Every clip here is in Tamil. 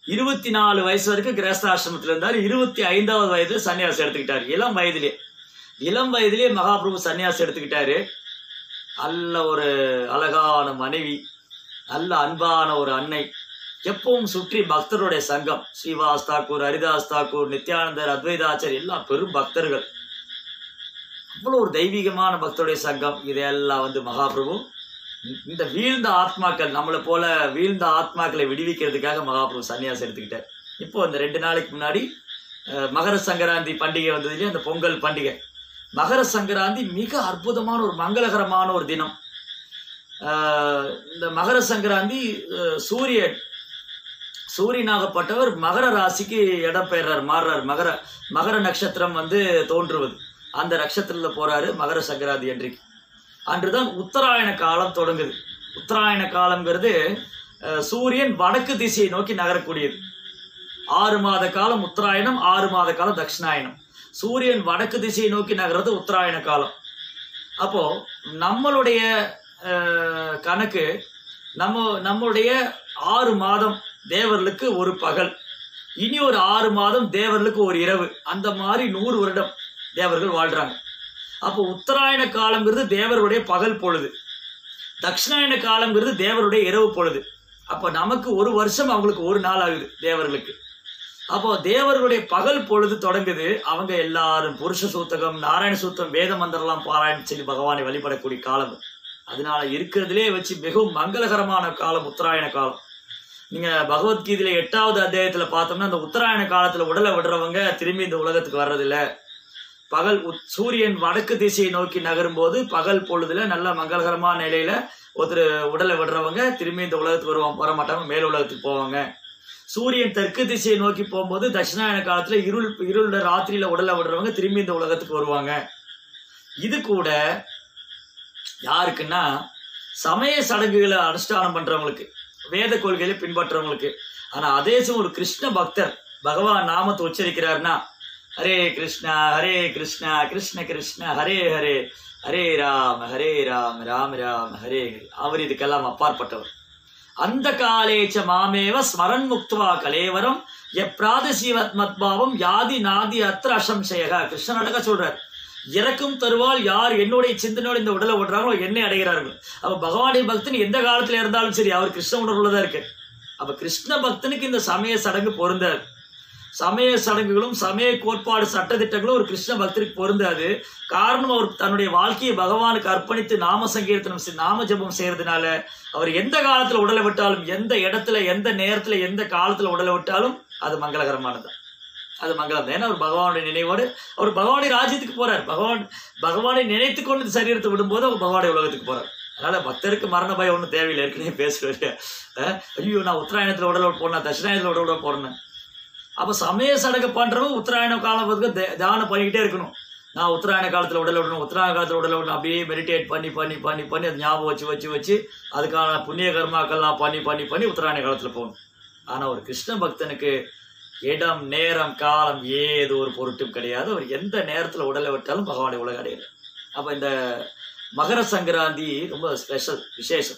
இருபத்தி நாலு வயசு வரைக்கும் கிரகஸ்தாசிரமத்தில் இருந்தார் இருபத்தி ஐந்தாவது வயதுல சன்னியாசம் எடுத்துக்கிட்டார் இளம் வயதிலே இளம் வயதிலே மகாபிரபு சன்னியாசம் எடுத்துக்கிட்டாரு நல்ல ஒரு அழகான மனைவி நல்ல அன்பான ஒரு அன்னை எப்பவும் சுற்றி பக்தருடைய சங்கம் ஸ்ரீவாஸ் தாக்கூர் ஹரிதாஸ் தாக்கூர் நித்யானந்தர் அத்வைதாச்சர் எல்லாம் பெரும் பக்தர்கள் அவ்வளோ ஒரு தெய்வீகமான பக்தருடைய சங்கம் இதையெல்லாம் வந்து மகாபிரபு இந்த வீழ்ந்த ஆத்மாக்கள் நம்மளை போல வீழ்ந்த ஆத்மாக்களை விடுவிக்கிறதுக்காக மகாபிரபு சன்னியாசம் எடுத்துக்கிட்டார் இப்போ இந்த ரெண்டு நாளைக்கு முன்னாடி அஹ், மகர சங்கராந்தி பண்டிகை வந்ததுலேயே அந்த பொங்கல் பண்டிகை மகர சங்கராந்தி மிக அற்புதமான ஒரு மங்களகரமான ஒரு தினம் அஹ், இந்த மகர சங்கராந்தி அஹ், சூரியன் சூரியனாகப்பட்டவர் மகர ராசிக்கு இடம் பெயர்றார் மாறுறார் மகர மகர நட்சத்திரம் வந்து தோன்றுவது அந்த நட்சத்திரத்துல போறாரு மகர சங்கராந்தி அன்றைக்கு அன்றுதான் உத்தராயண காலம் தொடங்குது உத்தராயண காலம்ங்கிறது அஹ், சூரியன் வடக்கு திசையை நோக்கி நகரக்கூடியது ஆறு மாத காலம் உத்தராயணம் ஆறு மாத காலம் தட்சிணாயனம் சூரியன் வடக்கு திசையை நோக்கி நகர்றது உத்தராயண காலம் அப்போ நம்மளுடைய அஹ், கணக்கு நம்ம நம்மளுடைய ஆறு மாதம் தேவர்களுக்கு ஒரு பகல் இனி ஒரு ஆறு மாதம் தேவர்களுக்கு ஒரு இரவு அந்த மாதிரி நூறு வருடம் தேவர்கள் வாழ்றாங்க அப்போ உத்தராயண காலங்கிறது தேவருடைய பகல் பொழுது தட்சிணாயன காலங்கிறது தேவருடைய இரவு பொழுது அப்போ நமக்கு ஒரு வருஷம் அவங்களுக்கு ஒரு நாள் ஆகுது தேவர்களுக்கு அப்போ தேவர்களுடைய பகல் பொழுது தொடங்குது அவங்க எல்லாரும் புருஷ சூத்தகம் நாராயண சூத்தம் வேத மந்திரம்லாம் பாராயணம் செய்து பகவானை வழிபடக்கூடிய காலம் அதனால இருக்கிறதுலே வச்சு மிகவும் மங்களகரமான காலம் உத்தராயண காலம் நீங்க பகவத்கீதையில எட்டாவது அத்தியாயத்துல பார்த்தோம்னா அந்த உத்தராயண காலத்துல உடலை விடுறவங்க திரும்பி இந்த உலகத்துக்கு வர்றதில்ல பகல் உத்- சூரியன் வடக்கு திசையை நோக்கி நகரும் போது பகல் பொழுதுல நல்ல மங்களகரமான நிலையில ஒருத்தர் உடலை விடுறவங்க திரும்பி இந்த உலகத்துக்கு வருவாங்க வர மாட்டாங்க மேல் உலகத்துக்கு போவாங்க சூரியன் தெற்கு திசையை நோக்கி போகும்போது தட்சிணாயன காலத்துல இருள் இருள ராத்திரியில உடலை விடுறவங்க திரும்பி இந்த உலகத்துக்கு வருவாங்க இது கூட யாருக்குன்னா சமய சடங்குகளை அனுஷ்டானம் பண்றவங்களுக்கு வேத கொள்கைகளை பின்பற்றவங்களுக்கு ஆனா அதே சமயம் ஒரு கிருஷ்ண பக்தர் பகவான் நாமத்தை உச்சரிக்கிறார்னா ஹரே கிருஷ்ணா ஹரே கிருஷ்ணா கிருஷ்ண கிருஷ்ண ஹரே ஹரே ஹரே ராம் ஹரே ராம் ராம் ராம் ஹரே ஹரே அவர் இதுக்கெல்லாம் அப்பாற்பட்டவர் அந்த காலேச்ச மாமேவ ஸ்மரன் முக்துவா கலேவரம் எப்ராதசீவத் மத்பாவம் யாதி நாதி அத்திர அசம்சயக கிருஷ்ணன் அழகா சொல்றார் இறக்கும் தருவால் யார் என்னுடைய சிந்தனையோட இந்த உடலை விடுறாங்களோ என்னை அடைகிறார்கள் அப்ப பகவானுடைய பக்தன் எந்த காலத்துல இருந்தாலும் சரி அவர் கிருஷ்ண உணர்வுல தான் இருக்கு அப்ப கிருஷ்ண பக்தனுக்கு இந்த சமய சடங்கு பொருந்தாது சமய சடங்குகளும் சமய கோட்பாடு சட்டதிட்டங்களும் ஒரு கிருஷ்ண பக்தருக்கு பொருந்தாது காரணம் அவர் தன்னுடைய வாழ்க்கையை பகவானுக்கு அர்ப்பணித்து நாம சங்கீர்த்தனம் செய்- நாம ஜெபம் செய்யறதுனால அவர் எந்த காலத்துல உடலை விட்டாலும் எந்த இடத்துல எந்த நேரத்துல எந்த காலத்துல உடலை விட்டாலும் அது மங்களகரமானது அது மங்களம் ஏன்னா அவர் பகவானுடைய நினைவோடு அவர் பகவானுடைய ராஜ்யத்துக்கு போறார் பகவான் பகவானை நினைத்து கொண்டு இந்த சரீரத்தை விடும்போது அவர் பகவானுடைய உலகத்துக்கு போறார் அதனால பக்தருக்கு மரண பயம் ஒன்றும் தேவையில்லை ஏற்கனவே பேசுவாரு அஹ், ஐயோ நான் உத்தராயணத்துல உடலை விட்டு போறேன் தட்சிணாயணத்துல உடலை விட போறேன் அப்ப சமய சடங்கு பண்றவங்க உத்தராயண காலத்துக்கு தே- தியானம் பண்ணிக்கிட்டே இருக்கணும் நான் உத்தராயண காலத்துல உடலை விடணும் உத்தராயண காலத்துல உடலை விடணும் அப்படியே மெடிடேட் பண்ணி பண்ணி பண்ணி பண்ணி அது ஞாபகம் வச்சு வச்சு வச்சு அதுக்கான புண்ணிய கர்மாக்கள்லாம் பண்ணி பண்ணி பண்ணி உத்தராயண காலத்துல போகணும் ஆனா ஒரு கிருஷ்ண பக்தனுக்கு இடம் நேரம் காலம் ஏதோ ஒரு பொருட்டும் கிடையாது அவர் எந்த நேரத்துல உடலை விட்டாலும் பகவானை உலக அடைகிறார் அப்ப இந்த மகர சங்கராந்தி ரொம்ப ஸ்பெஷல் விசேஷம்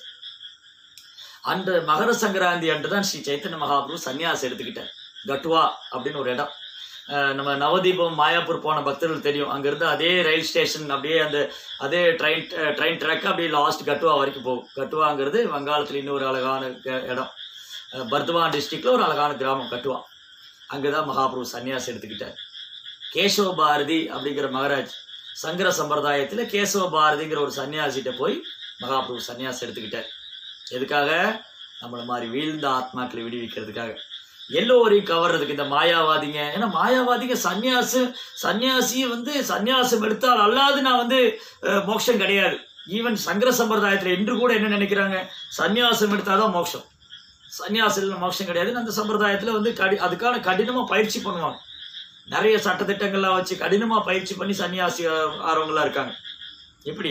அந்த மகர சங்கராந்தி அன்று தான் ஸ்ரீ சைத்தன்ய மகாபிரபு சன்னியாசம் எடுத்துக்கிட்டார் கட்டுவா அப்படின்னு ஒரு இடம் அஹ் நம்ம நவதீபம் மாயாப்பூர் போன பக்தர்கள் தெரியும் அங்கிருந்து அதே ரயில் ஸ்டேஷன் அப்படியே அந்த அதே ட்ரெயின் ட்ரெயின் ட்ராக் அப்படியே லாஸ்ட் கட்டுவா வரைக்கும் போகும் கட்டுவாங்கிறது வங்காளத்தில் இன்னொரு அழகான க- இடம் அஹ் பர்தவான் டிஸ்ட்ரிக்ட்ல ஒரு அழகான கிராமம் கட்டுவா அங்கதான் மகாபிரபு சன்னியாசம் எடுத்துக்கிட்டார் கேசவ பாரதி அப்படிங்கிற மகராஜ் சங்கர சம்பிரதாயத்துல கேசவ பாரதிங்கிற ஒரு சன்னியாசிட்ட போய் மகாபிரபு சன்னியாசம் எடுத்துக்கிட்டார் எதுக்காக நம்மள மாதிரி வீழ்ந்த ஆத்மாக்களை விடுவிக்கிறதுக்காக எல்லோரையும் கவர்றதுக்கு இந்த மாயாவாதிங்க ஏன்னா மாயாவாதிங்க சன்னியாசு சன்னியாசி வந்து சன்னியாசம் எடுத்தால் அல்லாது நான் வந்து அஹ், மோட்சம் கிடையாது ஈவன் சங்கர சம்பிரதாயத்துல இன்று கூட என்ன நினைக்கிறாங்க சன்னியாசம் எடுத்தாதான் மோட்சம் சன்னியாசில மோட்சம் கிடையாது அந்த சம்பிரதாயத்துல வந்து கடி அதுக்கான கடினமா பயிற்சி பண்ணுவாங்க நிறைய சட்டத்திட்டங்கள்லாம் வச்சு கடினமா பயிற்சி பண்ணி சன்னியாசி ஆ- ஆறவங்களா இருக்காங்க இப்படி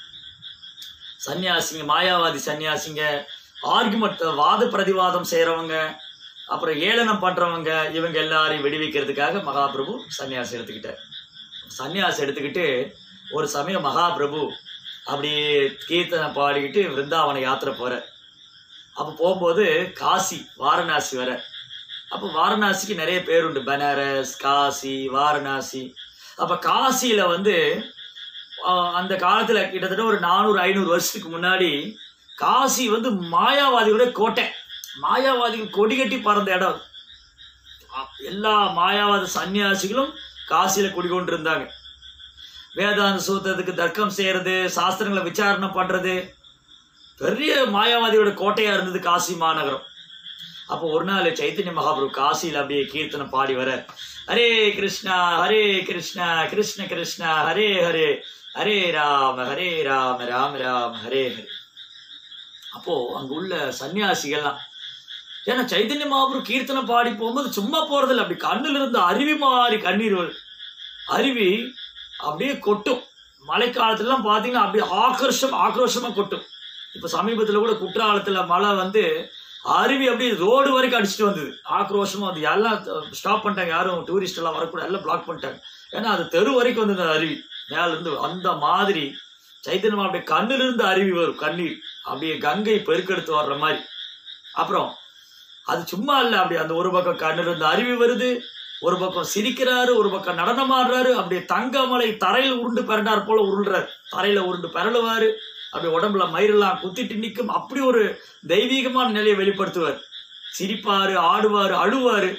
சன்னியாசிங்க மாயாவாதி சன்னியாசிங்க ஆர்குமெண்ட் வாத பிரதிவாதம் செய்றவங்க அப்புறம் ஏளனம் பண்றவங்க இவங்க எல்லாரையும் விடுவிக்கிறதுக்காக மகாபிரபு சன்னியாசம் எடுத்துக்கிட்டார் சன்னியாசம் எடுத்துக்கிட்டு ஒரு சமயம் மகாபிரபு அப்படியே கீர்த்தனை பாடிக்கிட்டு விருந்தாவன யாத்திரை போற அப்போ போகும்போது காசி வாரணாசி வர அப்போ வாரணாசிக்கு நிறைய பேர் உண்டு பனாரஸ் காசி வாரணாசி அப்ப காசியில வந்து ஆஹ், அந்த காலத்துல கிட்டத்தட்ட ஒரு நானூறு ஐநூறு வருஷத்துக்கு முன்னாடி காசி வந்து மாயாவாதியோட கோட்டை மாயாவாதிகள் கொடி கட்டி பறந்த இடம் அது. அ- எல்லா மாயாவாத சன்னியாசிகளும் காசியில குடிகொண்டு இருந்தாங்க வேதாந்த சூத்திரத்துக்கு தர்க்கம் செய்யறது சாஸ்திரங்களை விசாரணை பண்றது பெரிய மாயாவாதியோட கோட்டையா இருந்தது காசி மாநகரம் அப்போ ஒரு நாள் சைத்தன்ய மகாபிரபு காசியில் அப்படியே கீர்த்தனம் பாடி வர ஹரே கிருஷ்ணா ஹரே கிருஷ்ணா கிருஷ்ண கிருஷ்ணா ஹரே ஹரே ஹரே ராம ஹரே ராம ராம ராம ஹரே ஹரே அப்போ அங்க உள்ள சன்னியாசிகள்லாம் ஏன்னா சைத்தன்ய மகாபுரு கீர்த்தனை பாடி போகும்போது சும்மா போறதில்ல அப்படி கண்ணுல இருந்து அருவி மாறி கண்ணீர் வரும் அருவி அப்படியே கொட்டும் மழைக்காலத்துலலாம் பார்த்தீங்கன்னா அப்படியே ஆக்ரோஷம் ஆக்ரோஷமா கொட்டும் இப்போ சமீபத்தில் கூட குற்றாலத்தில் மழை வந்து அருவி அப்படியே ரோடு வரைக்கும் அடிச்சுட்டு வந்தது ஆக்ரோஷமா வந்து எல்லாம் ஸ்டாப் பண்ணிட்டாங்க யாரும் டூரிஸ்ட் எல்லாம் வரக்கூடாது எல்லாம் பிளாக் பண்ணிட்டாங்க ஏன்னா அது தெரு வரைக்கும் வந்தது அந்த அருவி மேல இருந்து அந்த மாதிரி சைத்தன்யம் அப்படியே கண்ணுல இருந்து அருவி வரும் கண்ணீர் அப்படியே கங்கை பெருக்கெடுத்து வர்ற மாதிரி அப்புறம் அது சும்மா இல்லை அப்படி அந்த ஒரு பக்கம் கண்ணுல இருந்து அருவி வருது ஒரு பக்கம் சிரிக்கிறாரு ஒரு பக்கம் நடனம் ஆடுறாரு அப்படியே தங்கமலை தரையில் உருண்டு பிறண்டார் போல உருள்றாரு தரையில உருண்டு பிறழுவாரு அப்படி உடம்புல மயிரெல்லாம் குத்திட்டு நிற்கும் அப்படி ஒரு தெய்வீகமான நிலையை வெளிப்படுத்துவார் சிரிப்பாரு ஆடுவாரு அழுவாரு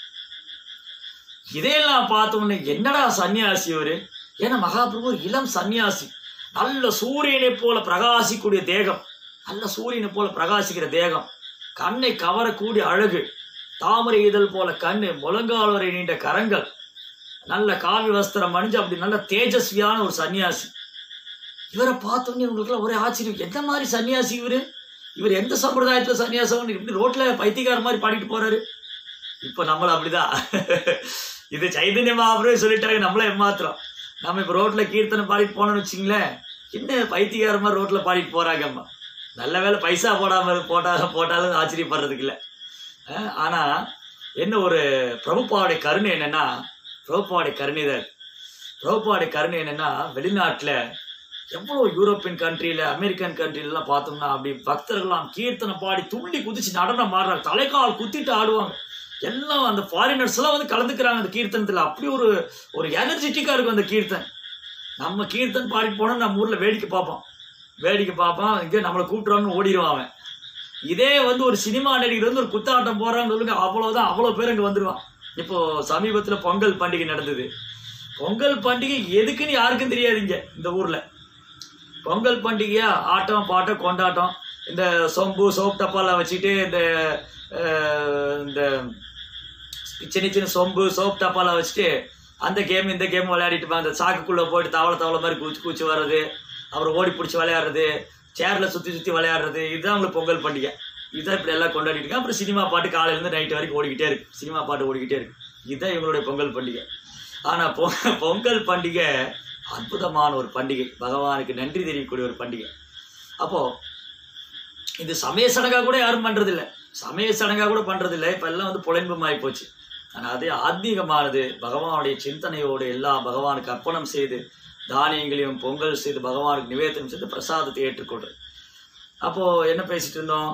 இதையெல்லாம் பார்த்த உடனே என்னடா சன்னியாசி இவரு ஏன்னா மகாபிரபு ஒரு இளம் சன்னியாசி நல்ல சூரியனை போல பிரகாசிக்கூடிய தேகம் நல்ல சூரியனை போல பிரகாசிக்கிற தேகம் கண்ணை கவரக்கூடிய அழகு தாமரை இதழ் போல கண்ணு முழங்கால் வரை நீண்ட கரங்கள் நல்ல காவி வஸ்திரம் அணிஞ்சு அப்படி நல்ல தேஜஸ்வியான ஒரு சன்னியாசி இவரை பார்த்தோன்னே இவங்களுக்குலாம் ஒரே ஆச்சரியம் எந்த மாதிரி சன்னியாசி இவரு இவர் எந்த சம்பிரதாயத்துல சன்னியாசம் இப்படி ரோட்ல பைத்தியக்கார மாதிரி பாடிட்டு போறாரு இப்ப நம்மள அப்படிதான் இது சைதன்ய மகாபுரம் சொல்லிட்டாங்க நம்மள ஏமாத்துறோம் நம்ம இப்ப ரோட்ல கீர்த்தனை பாடிட்டு போனோம்னு வச்சுங்களேன் என்ன பைத்தியக்கார மாதிரி ரோட்ல பாடிட்டு போறாங்க அம்மா நல்ல வேளை பைசா போடாம இரு- போட்டா போட்டாலும் ஆச்சரியப்படுறதுக்கு இல்லை அஹ் ஆனா என்ன ஒரு பிரபுப்பாவுடைய கருணை என்னன்னா பிரபுப்பாவுடைய கருணை தான் பிரபுப்பாவுடைய கருணை என்னன்னா வெளிநாட்டுல எவ்வளோ யூரோப்பியன் கண்ட்ரியில அமெரிக்கன் கண்ட்ரிலலாம் பார்த்தோம்னா அப்படி பக்தர்கள்லாம் கீர்த்தனை பாடி துள்ளி குதிச்சு நடனம் ஆடுறாங்க தலைக்கால் குத்திட்டு ஆடுவாங்க எல்லாம் அந்த ஃபாரினர்ஸ் எல்லாம் வந்து கலந்துக்கிறாங்க அந்த கீர்த்தனத்துல அப்படி ஒரு ஒரு எனர்ஜெட்டிக்கா இருக்கும் அந்த கீர்த்தன் நம்ம கீர்த்தன் பாடிட்டு போனா நம்ம ஊர்ல வேடிக்கை பார்ப்போம் வேடிக்கை பார்ப்பான் இங்கே நம்மளை கூப்பிட்டுறாங்கன்னு ஓடிடுவான் அவன் இதே வந்து ஒரு சினிமா நடிகர் வந்து ஒரு குத்தாட்டம் போறான்னு சொல்லுங்க அவ்வளவுதான் அவ்வளவு பேர் அங்க வந்துருவான் இப்போ சமீபத்துல பொங்கல் பண்டிகை நடந்தது பொங்கல் பண்டிகை எதுக்குன்னு யாருக்கும் தெரியாது இங்க இந்த ஊர்ல பொங்கல் பண்டிகையா ஆட்டம் பாட்டம் கொண்டாட்டம் இந்த சொம்பு சோப் டப்பாலாம் வச்சுட்டு இந்த அஹ், இந்த சின்ன சின்ன சொம்பு சோப் டப்பாலாம் வச்சுட்டு அந்த கேம் இந்த கேம் விளையாடிட்டு இருப்பாங்க அந்த சாக்குக்குள்ள போயிட்டு தவளை தவளை மாதிரி கூச்சி கூச்சி வர்றது அப்புறம் ஓடி பிடிச்சி விளையாடுறது சேர்ல சுத்தி சுத்தி விளையாடுறது இதுதான் உங்களுக்கு பொங்கல் பண்டிகை இதுதான் இப்படி எல்லாம் கொண்டாடிட்டு இருக்காங்க அப்புறம் சினிமா பாட்டு காலையில இருந்து நைட் வரைக்கும் ஓடிக்கிட்டே இருக்கு சினிமா பாட்டு ஓடிக்கிட்டே இருக்கு இதுதான் இவங்களுடைய பொங்கல் பண்டிகை ஆனா பொ- பொங்கல் பண்டிகை அற்புதமான ஒரு பண்டிகை பகவானுக்கு நன்றி தெரியக்கூடிய ஒரு பண்டிகை அப்போ இது சமய சடங்கா கூட யாரும் பண்றது இல்ல சமய சடங்கா கூட பண்றது இல்ல இப்ப எல்லாம் வந்து புலன்பமாயி போச்சு ஆனா அதே ஆத்மீகமானது பகவானுடைய சிந்தனையோடு எல்லாம் பகவானுக்கு அர்ப்பணம் செய்து தானியங்களையும் பொங்கல் செய்து பகவானுக்கு நிவேதனம் செய்து பிரசாதத்தை ஏற்றுக்கொள்றது அப்போ என்ன பேசிட்டு இருந்தோம்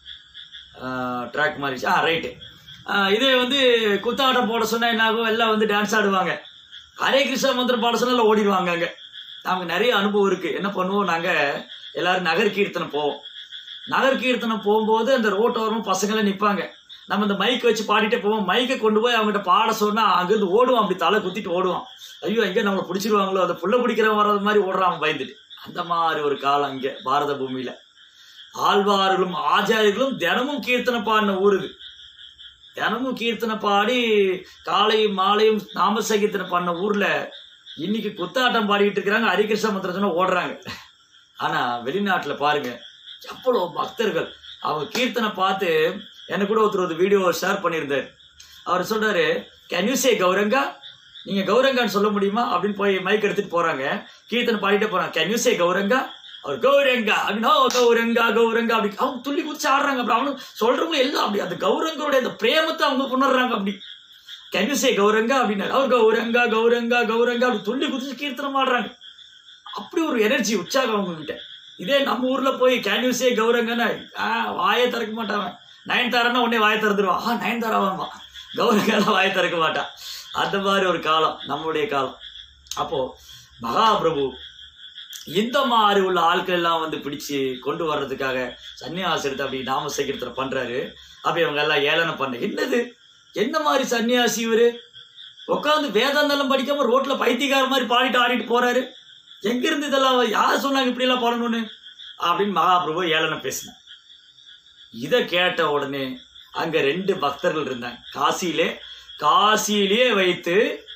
ட்ராக் மாதிரி ஆ ரைட்டு இதே வந்து குத்தாட்டம் போட சொன்னா என்ன ஆகும் எல்லாம் வந்து டான்ஸ் ஆடுவாங்க ஹரே கிருஷ்ணா மந்திரம் பாட சொன்னா எல்லாம் ஓடிடுவாங்க அங்க நமக்கு நிறைய அனுபவம் இருக்கு என்ன பண்ணுவோம் நாங்க எல்லாரும் நகர் கீர்த்தனை போவோம் நகர் கீர்த்தனை போகும்போது அந்த ரோட்டோரமும் பசங்களாம் நிற்பாங்க நம்ம இந்த மைக் வச்சு பாடிட்டே போவோம் மைக்கை கொண்டு போய் அவங்ககிட்ட பாட சொன்னா அங்கிருந்து ஓடுவான் அப்படி தலை குத்திட்டு ஓடுவான் ஐயோ எங்க நம்மளை பிடிச்சிருவாங்களோ அந்த புள்ள பிடிக்கிறவன் வர்றது மாதிரி ஓடுறான் பயந்துட்டு அந்த மாதிரி ஒரு காலம் இங்க பாரத பூமியில ஆழ்வார்களும் ஆச்சாரியர்களும் தினமும் கீர்த்தனை பாடின ஊர் இது தினமும் கீர்த்தனை பாடி காலையும் மாலையும் நாம சங்கீர்த்தனை பண்ண ஊர்ல இன்னைக்கு குத்தாட்டம் பாடிக்கிட்டு இருக்கிறாங்க ஹரிகிருஷ்ண மந்திரம் சொன்னா ஓடுறாங்க ஆனா வெளிநாட்டுல பாருங்க எவ்வளவு பக்தர்கள் அவங்க கீர்த்தனை பார்த்து எனக்கு கூட ஒருத்தர் ஒரு வீடியோ ஷேர் பண்ணியிருந்தார் அவர் சொல்றாரு கேன் யூ சே கௌரங்கா நீங்க கௌரங்கான்னு சொல்ல முடியுமா அப்படின்னு போய் மைக் எடுத்துட்டு போறாங்க கீர்த்தனை பாடிட்டே போறாங்க கேன் யூ சே கௌரங்கா அவர் கௌரங்கா அப்படின்னு "ஓ, கௌரங்கா கௌரங்கா அப்படி அவங்க துள்ளி குதிச்சு ஆடுறாங்க அப்படி அவனு சொல்றவங்க எல்லாம் அப்படி அந்த கௌரங்களுடைய அந்த பிரேமத்தை அவங்க உணர்றாங்க அப்படி கேன் யூ சே கௌரங்கா அப்படின்னாரு அவர் கௌரங்கா கௌரங்கா கௌரங்கா அப்படி துள்ளி குதிச்சு கீர்த்தனம் ஆடுறாங்க அப்படி ஒரு எனர்ஜி உற்சாகம் அவங்க கிட்ட இதே நம்ம ஊர்ல போய் கேன் யூ சே கௌரங்கன்னா ஆ வாயை திறக்க மாட்டான் நயன்தாரன்னா உடனே வாயை திறந்துருவான் ஆ நயன்தாராவாமா கௌரவங்கெல்லாம் வாய் திறக்க மாட்டான் அந்த மாதிரி ஒரு காலம் நம்மளுடைய காலம் அப்போ மகாபிரபு இந்த மாதிரி உள்ள ஆட்கள் எல்லாம் வந்து பிடிச்சு கொண்டு வர்றதுக்காக சன்னியாசி எடுத்து அப்படி நாம சங்கீர்த்தனை பண்றாரு அப்ப இவங்க எல்லாம் ஏளனம் பண்ண என்னது என்ன மாதிரி சன்னியாசி இவரு உட்காந்து வேதாந்தெல்லாம் படிக்காம ரோட்ல பைத்தியக்கார மாதிரி பாடிட்டு ஆடிட்டு போறாரு எங்க இருந்து இதெல்லாம் யார் சொன்னாங்க இப்படி எல்லாம் பண்ணணும்னு அப்படின்னு மகாபிரபு ஏளனம் பேசினார் இதை கேட்ட உடனே அங்க ரெண்டு பக்தர்கள் இருந்தாங்க காசியிலே காசியிலேயே வைத்து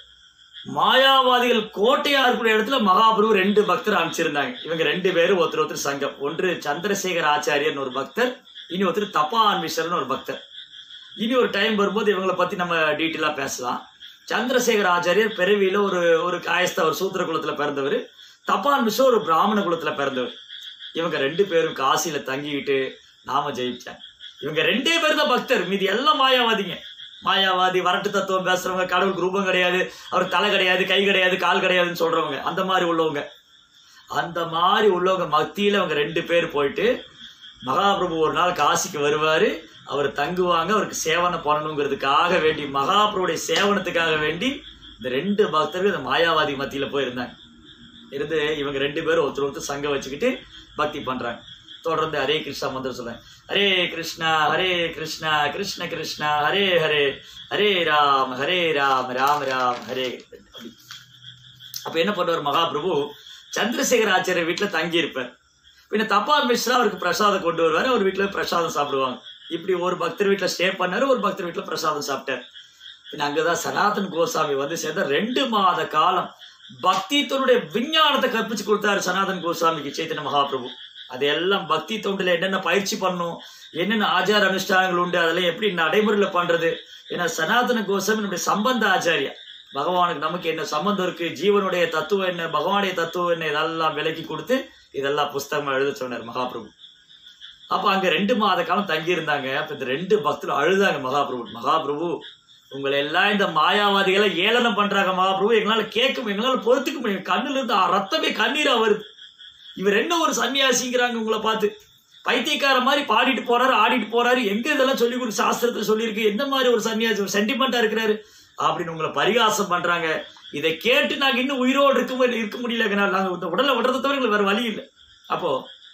மாயாவாதிகள் கோட்டையா இருக்கிற இடத்துல மகாபிரபு ரெண்டு பக்தர் அனுப்பிச்சிருந்தாங்க இவங்க ரெண்டு பேரும் ஒருத்தர் ஒருத்தர் சங்கம் ஒன்று சந்திரசேகர் ஆச்சாரியர்னு ஒரு பக்தர் இனி ஒருத்தர் தப்பா ஆன்மிஷர்னு ஒரு பக்தர் இனி ஒரு டைம் வரும்போது இவங்களை பத்தி நம்ம டீட்டெயிலாக பேசலாம் சந்திரசேகர் ஆச்சாரியர் பிறவியில ஒரு ஒரு காயஸ்த ஒரு சூத்திர குலத்துல பிறந்தவர் தப்பான் மிஷோ ஒரு பிராமண குலத்துல பிறந்தவர் இவங்க ரெண்டு பேரும் காசியில தங்கிக்கிட்டு நாம ஜெயிச்சாங்க இவங்க ரெண்டே பேர் தான் பக்தர் மீதி எல்லாம் மாயாவாதிங்க மாயாவாதி வரட்டு தத்துவம் பேசுறவங்க கடவுளுக்கு ரூபம் கிடையாது அவர் தலை கிடையாது கை கிடையாது கால் கிடையாதுன்னு சொல்றவங்க அந்த மாதிரி உள்ளவங்க அந்த மாதிரி உள்ளவங்க மத்தியில அவங்க ரெண்டு பேர் போயிட்டு மகாபிரபு ஒரு நாள் காசிக்கு வருவாரு அவர் தங்குவாங்க அவருக்கு சேவனை பண்ணணுங்கிறதுக்காக வேண்டி மகாபிரபுடைய சேவனத்துக்காக வேண்டி இந்த ரெண்டு பக்தர்கள் இந்த மாயாவாதி மத்தியில போயிருந்தாங்க இருந்து இவங்க ரெண்டு பேரும் ஒருத்தர் ஒருத்தர் சங்கம் வச்சுக்கிட்டு பக்தி பண்றாங்க தொடர்ந்து ஹரே கிருஷ்ணா மந்திரம் சொல்றேன் ஹரே கிருஷ்ணா ஹரே கிருஷ்ணா கிருஷ்ண கிருஷ்ணா ஹரே ஹரே ஹரே ராம் ஹரே ராம் ராம் ராம் ஹரே அப்படி அப்ப என்ன பண்ணுவார் மகாபிரபு சந்திரசேகர் ஆச்சாரியர் வீட்டுல தங்கி இருப்பார் பின்ன தப்பால் மிஸ்ரா அவருக்கு பிரசாதம் கொண்டு வருவார் அவர் வீட்டுல பிரசாதம் சாப்பிடுவாங்க இப்படி ஒரு பக்தர் வீட்டுல ஸ்டே பண்ணாரு ஒரு பக்தர் வீட்டுல பிரசாதம் சாப்பிட்டார் பின்ன அங்கதான் சனாதன் கோசாமி வந்து சேர்ந்த ரெண்டு மாத காலம் பக்தி தன்னுடைய விஞ்ஞானத்தை கற்பிச்சு கொடுத்தாரு சனாதன் கோசாமிக்கு சைத்தன்ய மகாபிரபு அதையெல்லாம் பக்தி தொண்டில் என்னென்ன பயிற்சி பண்ணணும் என்னென்ன ஆச்சார அனுஷ்டானங்கள் உண்டு அதெல்லாம் எப்படி நடைமுறையில பண்றது ஏன்னா சனாதன கோசாமி நம்முடைய சம்பந்த ஆச்சாரியா பகவானுக்கு நமக்கு என்ன சம்பந்தம் இருக்கு ஜீவனுடைய தத்துவம் என்ன பகவானுடைய தத்துவம் என்ன இதெல்லாம் விலக்கி கொடுத்து இதெல்லாம் புஸ்தகமா எழுத சொன்னார் மகாபிரபு அப்ப அங்க ரெண்டு மாத காலம் தங்கி இருந்தாங்க அப்ப இந்த ரெண்டு பக்தர்கள் அழுதாங்க மகாபிரபு மகாபிரபு உங்களை எல்லாம் இந்த மாயாவாதிகளை ஏளனம் பண்றாங்க மகாபிரபு எங்களால கேட்க எங்களால பொறுத்துக்க முடியும் கண்ணுல இருந்து ரத்தமே கண்ணீரா வருது இவர் என்ன ஒரு சன்னியாசிங்கிறாங்க உங்களை பார்த்து பைத்தியக்கார மாதிரி பாடிட்டு போறாரு ஆடிட்டு போறாரு எங்க இதெல்லாம் சொல்லி கொடு சாஸ்திரத்துல சொல்லியிருக்கு எந்த மாதிரி ஒரு சன்னியாசி ஒரு சென்டிமெண்டா இருக்கிறாரு அப்படின்னு உங்களை பரிகாசம் பண்றாங்க இதை கேட்டு நாங்க இன்னும் உயிரோடு இருக்க மு- இருக்க முடியல எங்களால. நாங்க இந்த உடலை விடுறத தவிர எங்களுக்கு வேற வழி இல்லை அப்போ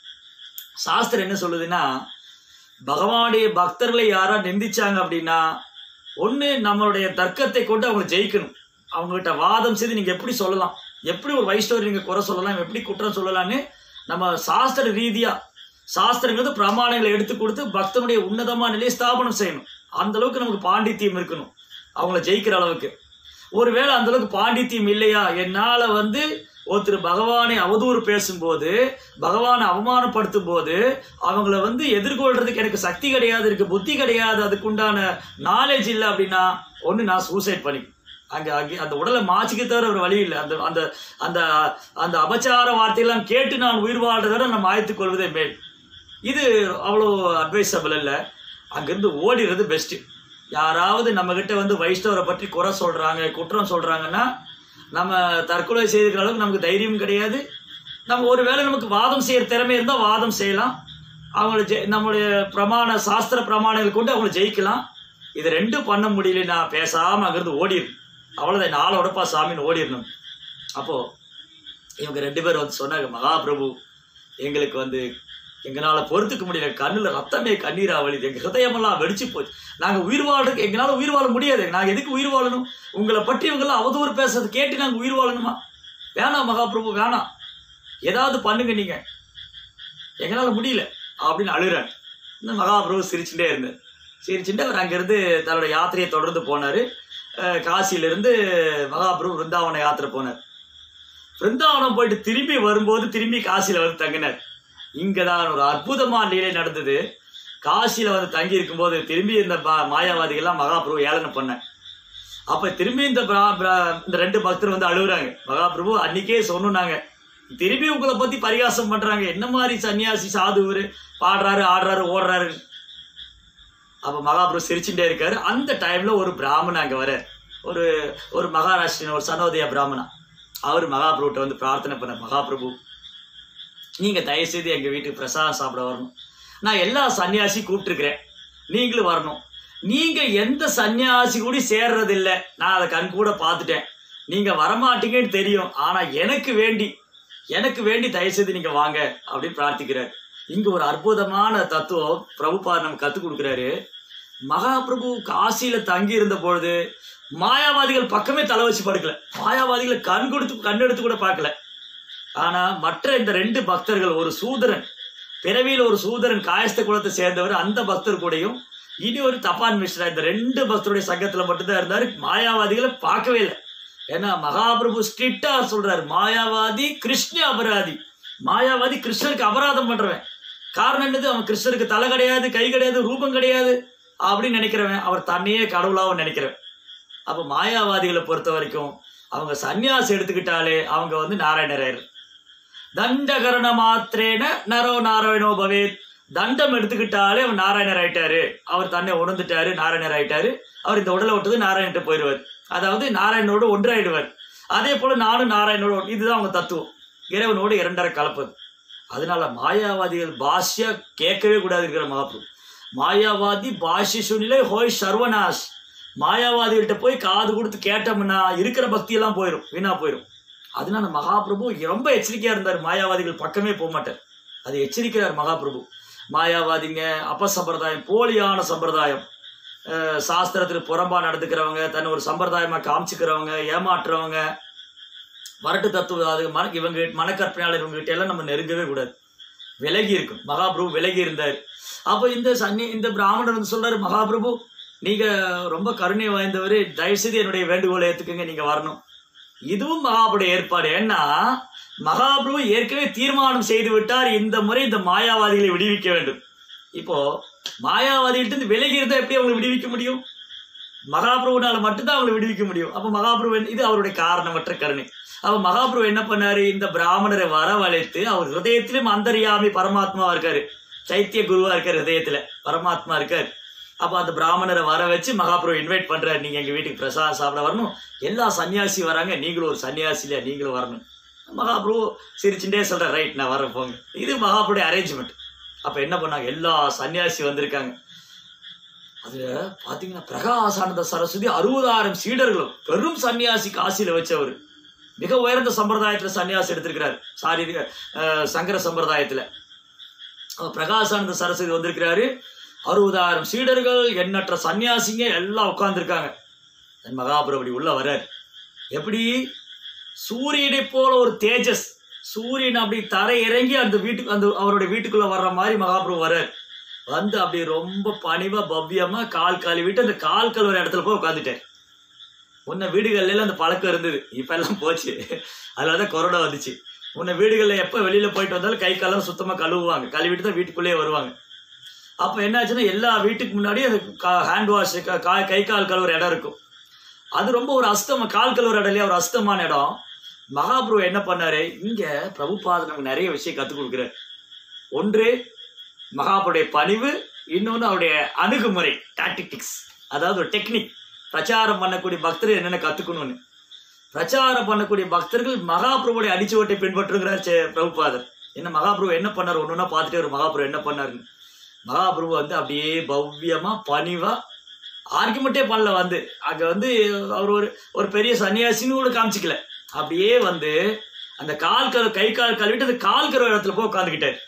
சாஸ்திரம் என்ன சொல்லுதுன்னா பகவானுடைய பக்தர்களை யாரா நிந்திச்சாங்க அப்படின்னா ஒண்ணு நம்மளுடைய தர்க்கத்தை கொண்டு அவங்களை ஜெயிக்கணும் அவங்ககிட்ட வாதம் செய்து நீங்க எப்படி சொல்லலாம் எப்படி ஒரு வைஷ்ணவர் நீங்க குறை சொல்லலாம் எப்படி குற்றம் சொல்லலாம்னு நம்ம சாஸ்திர ரீதியா சாஸ்திரங்கிறது பிரமாணங்களை எடுத்து கொடுத்து பக்தனுடைய உன்னதமான நிலையை ஸ்தாபனம் செய்யணும் அந்த அளவுக்கு நமக்கு பாண்டித்தியம் இருக்கணும் அவங்கள ஜெயிக்கிற அளவுக்கு ஒருவேளை அந்த அளவுக்கு பாண்டித்தியம் இல்லையா என்னால வந்து ஒருத்தர் பகவானை அவதூறு பேசும்போது பகவானை அவமானப்படுத்தும் போது அவங்கள வந்து எதிர்கொள்றதுக்கு எனக்கு சக்தி கிடையாது இருக்கு புத்தி கிடையாது அதுக்குண்டான நாலேஜ் இல்லை அப்படின்னா ஒன்று நான் சூசைட் பண்ணி அங்கே அங்கே அந்த உடலை மாச்சிக்க தவிர ஒரு வழி இல்லை அந்த அந்த அந்த அந்த அபச்சார வார்த்தையெல்லாம் கேட்டு நான் உயிர் வாழ்றதை விட நான் மாய்த்துக் கொள்வதே மேல் இது அவ்வளோ அட்வைசபிள் இல்லை அங்கேருந்து ஓடிடுறது பெஸ்ட்டு யாராவது நம்மக்கிட்ட வந்து வைஷ்ணவரை பற்றி குறை சொல்கிறாங்க குற்றம் சொல்கிறாங்கன்னா நம்ம தற்கொலை செய்துக்கிற அளவுக்கு நமக்கு தைரியம் கிடையாது நம்ம ஒருவேளை நமக்கு வாதம் செய்கிற திறமை இருந்தால் வாதம் செய்யலாம் அவங்கள ஜெ நம்மளுடைய பிரமாண சாஸ்திர பிரமாணங்கள் கொண்டு அவங்கள ஜெயிக்கலாம் இது ரெண்டும் பண்ண முடியலன்னா பேசாமல் அங்கேருந்து ஓடிடும் அவ்வளோதான் நாளை உடப்பா சாமின்னு ஓடிடணும் அப்போது இவங்க ரெண்டு பேரும் வந்து சொன்னாங்க மகாபிரபு எங்களுக்கு வந்து எங்களால் பொறுத்துக்க முடியல கண்ணில் ரத்தமே கண்ணீரா வலிது எங்கள் ஹிருதயமெல்லாம் வெடிச்சு போச்சு நாங்கள் உயிர் வாழ்றதுக்கு எங்களால் உயிர் வாழ முடியாது நாங்கள் எதுக்கு உயிர் வாழணும் உங்களை பற்றி இவங்கெல்லாம் அவதூறு பேசுறது கேட்டு நாங்கள் உயிர் வாழணுமா வேணாம் மகாபிரபு வேணாம் ஏதாவது பண்ணுங்க நீங்கள் எங்களால் முடியல அப்படின்னு அழுகிறாங்க இந்த மகாபிரபு சிரிச்சுட்டே இருந்தார் சிரிச்சுட்டு அவர் அங்கேருந்து தன்னோட யாத்திரையை தொடர்ந்து போனார் காசியிலிருந்து மகாபிரபு விருந்தாவன யாத்திரை போனார் பிருந்தாவனம் போயிட்டு திரும்பி வரும்போது திரும்பி காசியில் வந்து தங்கினார் இங்கே தான் ஒரு அற்புதமான லீலை நடந்தது காசியில் வந்து தங்கி இருக்கும்போது திரும்பி இந்த பா- மாயாவாதிகள்லாம் மகாபிரபு ஏளனம் பண்ணேன் அப்போ திரும்பி இந்த பிரா- பிரா- இந்த ரெண்டு பக்தர் வந்து அழுகுறாங்க மகாபிரபு அன்னைக்கே சொன்னாங்க திரும்பி உங்களை பற்றி பரிகாசம் பண்ணுறாங்க என்ன மாதிரி சன்னியாசி சாது இவரு பாடுறாரு ஆடுறாரு ஓடுறாரு அப்போ மகாபிரபு சிரிச்சுட்டே இருக்காரு அந்த டைம்ல ஒரு பிராமணன் அங்கே வர ஒரு ஒரு மகாராஷ்டிரன் ஒரு சனோதய பிராமணா அவர் மகாபிரபுட்ட வந்து பிரார்த்தனை பண்ண மகாபிரபு நீங்க தயவு செய்து எங்க வீட்டுக்கு பிரசாதம் சாப்பிட வரணும் நான் எல்லா சன்னியாசி கூப்பிட்டுருக்கிறேன் நீங்களும் வரணும் நீங்க எந்த சன்னியாசி கூட சேர்றது இல்ல நான் அதை கண் கூட பார்த்துட்டேன் நீங்க வரமாட்டீங்கன்னு தெரியும் ஆனா எனக்கு வேண்டி எனக்கு வேண்டி தயவு செய்து நீங்க வாங்க அப்படின்னு பிரார்த்திக்கிறார் இங்க ஒரு அற்புதமான தத்துவம் பிரபுபார் நமக்கு கத்துக் கொடுக்குறாரு மகாபிரபு காசியில தங்கி இருந்த பொழுது மாயாவாதிகள் பக்கமே தலை வச்சு படுக்கல மாயாவாதிகளை கண் கொடுத்து கண் எடுத்து கூட பார்க்கல ஆனா மற்ற இந்த ரெண்டு பக்தர்கள் ஒரு சூதரன் பிறவியில் ஒரு சூதரன் காயஸ்த குலத்தை சேர்ந்தவர் அந்த பக்தர் கூடயும் இனி ஒரு தப்பான் மிஸ்ரா இந்த ரெண்டு பக்தருடைய சங்கத்துல மட்டும்தான் இருந்தாரு மாயாவாதிகளை பார்க்கவே இல்லை ஏன்னா மகாபிரபு ஸ்ட்ரிக்டா சொல்றாரு மாயாவாதி கிருஷ்ண அபராதி மாயாவாதி கிருஷ்ணருக்கு அபராதம் பண்றவன் காரணம் என்னது அவன் கிருஷ்ணருக்கு தலை கிடையாது கை கிடையாது ரூபம் கிடையாது அப்படின்னு நினைக்கிறவன் அவர் தன்னையே கடவுளாவும் நினைக்கிறவன் அப்ப மாயாவாதிகளை பொறுத்த வரைக்கும் அவங்க சந்நியாசம் எடுத்துக்கிட்டாலே அவங்க வந்து நாராயணரர் தண்டகரண மாத்திரேன நரோ நாராயணோ பவேத் தண்டம் எடுத்துக்கிட்டாலே அவன் நாராயணர் ஆயிட்டாரு அவர் தன்னை உணர்ந்துட்டாரு நாராயணர் ஆயிட்டாரு அவர் இந்த உடலை விட்டது நாராயணன்ட்டு போயிடுவார் அதாவது நாராயணனோடு ஒன்றாயிடுவார் அதே போல நானும் நாராயணனோட ஒன்று- இதுதான் அவங்க தத்துவம் இறைவனோடு இரண்டரை கலப்பது அதனால மாயாவாதிகள் பாஷ்யா கேட்கவே கூடாது இருக்கிற மகாபுரு மாயாவாதி பாஷ்ய சுனிலே ஹோய் சர்வநாஷ் மாயாவாதிகள்கிட்ட போய் காது கொடுத்து கேட்டோம்னா இருக்கிற பக்தியெல்லாம் போயிடும் வீணா போயிடும் அதனால மகாபிரபு ரொம்ப எச்சரிக்கையா இருந்தார் மாயாவாதிகள் பக்கமே போக மாட்டார் அது எச்சரிக்கிறார் மகாபிரபு மாயாவாதிங்க அபசம்பிரதாயம் போலியான சம்பிரதாயம் அஹ் சாஸ்திரத்துக்கு புறம்பா நடந்துக்கிறவங்க தன்னை ஒரு சம்பிரதாயமா காமிச்சுக்கிறவங்க ஏமாற்றுறவங்க வரட்டு தத்துவவாதி மன இவங்க மனக்கற்பனையாளர் இவங்க கிட்ட எல்லாம் நம்ம நெருங்கவே கூடாது விலகி இருக்கும் மகாபிரபு விலகி இருந்தார் அப்போ இந்த சன்னி இந்த பிராமணர் வந்து சொல்றாரு மகாபிரபு நீங்க ரொம்ப கருணை வாய்ந்தவர் தயவுசெய்து என்னுடைய வேண்டுகோளை ஏத்துக்குங்க நீங்க வரணும் இதுவும் மகாபுடைய ஏற்பாடு ஏன்னா மகாபிரபு ஏற்கனவே தீர்மானம் செய்து விட்டார் இந்த முறை இந்த மாயாவாதிகளை விடுவிக்க வேண்டும் இப்போ மாயாவாதிகிட்ட இருந்து விலகி இருந்தா எப்படி அவங்களை விடுவிக்க முடியும் மகாபிரபுனால மட்டும்தான் அவங்களை விடுவிக்க முடியும் அப்ப மகாபிரபு என்ன- இது அவருடைய காரணமற்ற கருணை அப்ப மகாபிரபு என்ன பண்ணாரு இந்த பிராமணரை வரவழைத்து அவர் ஹிருதயத்திலும் அந்தரியாமி பரமாத்மாவா இருக்காரு சைத்திய குருவா இருக்காரு ஹிருதயத்துல பரமாத்மா இருக்காரு அப்ப அந்த பிராமணரை வர வச்சு மகாபிரபு இன்வைட் பண்றாரு நீங்க எங்க வீட்டுக்கு பிரசாதம் சாப்பிட வரணும் எல்லா சன்னியாசி வராங்க நீங்களும் ஒரு சன்னியாசி இல்லையா நீங்களும் வரணும் மகாபிரபு சிரிச்சுட்டே சொல்ற ரைட் நான் வரேன் போங்க இது மகாபுடைய அரேஞ்ச்மெண்ட் அப்ப என்ன பண்ணாங்க எல்லா சன்னியாசி வந்திருக்காங்க அதுல பாத்தீங்கன்னா பிரகாசானந்த சரஸ்வதி அறுபதாயிரம் சீடர்களும் பெரும் சன்னியாசி காசியில வச்சவர் மிக உயர்ந்த சம்பிரதாயத்துல சன்னியாசி எடுத்திருக்கிறார் சாரி அஹ், சங்கர சம்பிரதாயத்துல அப்ப பிரகாசானந்த சரஸ்வதி வந்திருக்கிறாரு அறுபதாயிரம் சீடர்கள் எண்ணற்ற சன்னியாசிங்க எல்லாம் உட்கார்ந்துருக்காங்க மகாபுரபடி உள்ள வர்றார் எப்படி சூரியனை போல ஒரு தேஜஸ் சூரியன் அப்படி தரை இறங்கி அந்த வீட்டுக்கு அந்த அவருடைய வீட்டுக்குள்ள வர்ற மாதிரி மகாபிரபு வர்றார் வந்து அப்படி ரொம்ப பணிவா பவ்யமா கால் கழுவிட்டு அந்த கால் கழுவுற இடத்துல போய் உட்காந்துட்டார் முன்ன வீடுகள்ல எல்லாம் அந்த பழக்கம் இருந்தது இப்ப எல்லாம் போச்சு அதனாலதான் கொரோனா வந்துச்சு முன்ன வீடுகள்ல எப்ப வெளியில போயிட்டு வந்தாலும் கை காலம் சுத்தமா கழுவுவாங்க கழுவிட்டு தான் வீட்டுக்குள்ளேயே வருவாங்க அப்ப என்னாச்சுன்னா எல்லா வீட்டுக்கு முன்னாடி அந்த ஹேண்ட் வாஷ் கை கால் கழுவுற இடம் இருக்கும் அது ரொம்ப ஒரு அஸ்தம கால் கழுவுற இடம் இல்லையா ஒரு அஸ்தமான இடம் மகாபிரபு என்ன பண்ணாரு இங்க பிரபுபாதர் நமக்கு நிறைய விஷயம் கத்துக் கொடுக்குறாரு ஒன்று மகாபுடைய பணிவு இன்னொன்று அவருடைய அணுகுமுறை டாக்டிக்ஸ் அதாவது ஒரு டெக்னிக் பிரச்சாரம் பண்ணக்கூடிய பக்தர்கள் என்னென்ன கத்துக்கணும்னு பிரச்சாரம் பண்ணக்கூடிய பக்தர்கள் மகாபிரபுடைய அடிச்சுவட்டை பின்பற்றுங்கிறார் சே- பிரபுபாதர் என்ன மகாபிரபு என்ன பண்ணார் ஒன்று ஒன்றா பார்த்துட்டே ஒரு மகாபிரபு என்ன பண்ணாருன்னு மகாபிரபு வந்து அப்படியே பவ்யமா பணிவா ஆர்குமெண்ட்டே பண்ணல வந்து அங்க வந்து அவர் ஒரு ஒரு பெரிய சன்னியாசின்னு கூட காமிச்சிக்கல அப்படியே வந்து அந்த கால் கரு கை கால் கழுவிட்டு அந்த கால் கரு இடத்துல போய் உட்காந்துக்கிட்டாரு